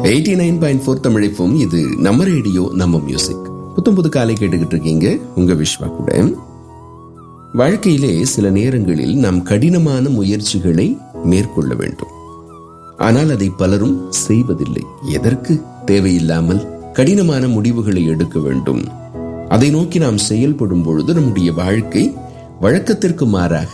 eighty nine point four தமிழைப்பும் இது நம்ம ரேடியோ நம்ம மியூசிக் புத்தம் புது காலை கேட்டுக்கிட்டு இருக்கீங்க உங்க விஸ்வா கூட வாழ்க்கையிலே சில நேரங்களில் நாம் கடினமான முயற்சிகளை மேற்கொள்ள வேண்டும் ஆனால் அதை பலரும் செய்வதில்லை எதற்கு தேவையில்லாமல் கடினமான முடிவுகளை எடுக்க வேண்டும் அதை நோக்கி நாம் செயல்படும் பொழுது நம்முடைய வாழ்க்கை வழக்கத்திற்கு மாறாக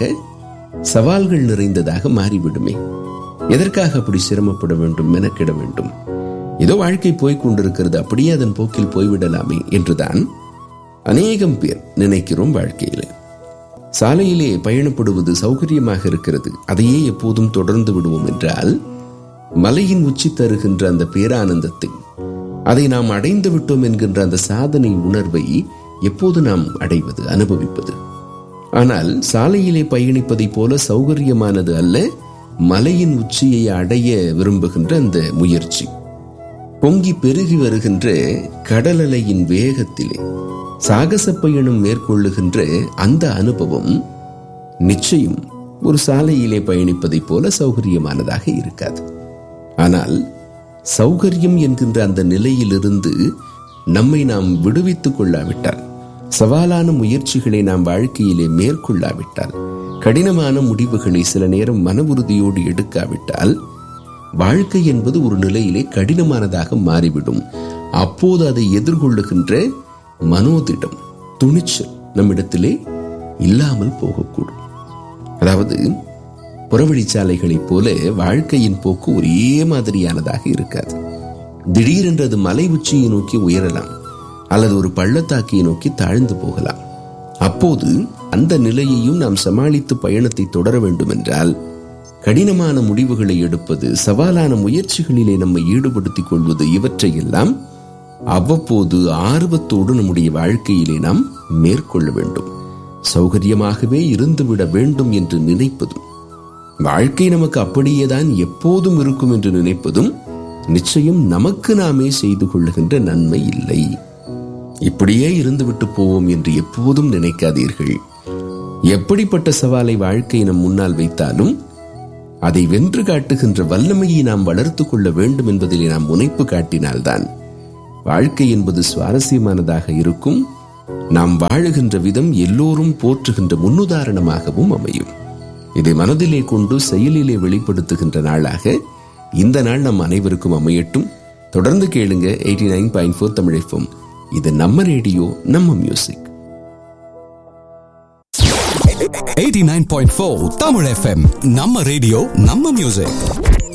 சவால்கள் நிறைந்ததாக மாறிவிடுமே எதற்காக அப்படி சிரமப்பட வேண்டும் மெனக்கிட வேண்டும் ஏதோ வாழ்க்கை போய்க் கொண்டிருக்கிறது அப்படியே அதன் போக்கில் போய்விடலாமே என்றுதான் அநேகம் பேர் நினைக்கிறோம் வாழ்க்கையில சாலையிலே பயணப்படுவது சௌகரியமாக இருக்கிறது அதையே எப்போதும் தொடர்ந்து விடுவோம் என்றால் மலையின் உச்சி தருகின்ற அந்த பேரானந்தத்தை அதை நாம் அடைந்து விட்டோம் என்கின்ற அந்த சாதனை உணர்வை எப்போது நாம் அடைவது அனுபவிப்பது ஆனால் சாலையிலே பயணிப்பதை போல சௌகரியமானது அல்ல மலையின் உச்சியை அடைய விரும்புகின்ற அந்த முயற்சி பொங்கி பெருகி வருகின்ற கடல் அலையின் வேகத்திலே சாகச பயணம் மேற்கொள்ளுகின்ற அந்த அனுபவம் நிச்சயம் ஒரு சாலையிலே பயணிப்பதைப் போல சௌகரியமானதாக இருக்காது ஆனால் சௌகரியம் என்கின்ற அந்த நிலையிலிருந்து நம்மை நாம் விடுவித்துக் கொள்ளாவிட்டால் சவாலான முயற்சிகளை நாம் வாழ்க்கையிலே மேற்கொள்ளாவிட்டால் கடினமான முடிவுகளை சில நேரம் மன உறுதியோடு எடுக்காவிட்டால் வாழ்க்கை என்பது ஒரு நிலையிலே கடினமானதாக மாறிவிடும் அப்போது அதை எதிர்கொள்ளுகின்ற மனோதிடம் துணிச்சல் நம்மிடத்திலே இல்லாமல் போகக்கூடும் அதாவது புறவழிச்சாலைகளைப் போல வாழ்க்கையின் போக்கு ஒரே மாதிரியானதாக இருக்காது திடீரென்று அது மலை உச்சியை நோக்கி உயரலாம் அல்லது ஒரு பள்ளத்தாக்கியை நோக்கி தாழ்ந்து போகலாம் அப்போது அந்த நிலையையும் நாம் சமாளித்து பயணத்தை தொடர வேண்டும் என்றால் கடினமான முடிவுகளை எடுப்பது சவாலான முயற்சிகளிலே நம்மை ஈடுபடுத்திக் கொள்வது இவற்றையெல்லாம் அவ்வப்போது ஆர்வத்தோடு நம்முடைய வாழ்க்கையிலே நாம் மேற்கொள்ள வேண்டும் சௌகரியமாகவே இருந்துவிட வேண்டும் என்று நினைப்பதும் வாழ்க்கை நமக்கு அப்படியேதான் எப்போதும் இருக்கும் என்று நினைப்பதும் நிச்சயம் நமக்கு நாமே செய்து கொள்ளுகின்ற நன்மை இல்லை இப்படியே இருந்துவிட்டு போவோம் என்று எப்போதும் நினைக்காதீர்கள் எப்படிப்பட்ட சவாலை வாழ்க்கை நம் முன்னால் வைத்தாலும் அதை வென்று காட்டுகின்ற வல்லமையை நாம் வளர்த்துக் கொள்ள வேண்டும் என்பதிலே நாம் முனைப்பு காட்டினால்தான் வாழ்க்கை என்பது சுவாரஸ்யமானதாக இருக்கும் நாம் வாழுகின்ற விதம் எல்லோரும் போற்றுகின்ற முன்னுதாரணமாகவும் அமையும் இதை மனதிலே கொண்டு செயலிலே வெளிப்படுத்துகின்ற நாளாக இந்த நாள் நம் அனைவருக்கும் அமையட்டும் தொடர்ந்து கேளுங்க எயிட்டி நைன் பாயிண்ட் ஃபோர் தமிழைப்பும் இது நம்ம ரேடியோ நம்ம மியூசிக் 89.4 தமிழ் எஃப்எம் நம்ம ரேடியோ நம்ம மியூசிக்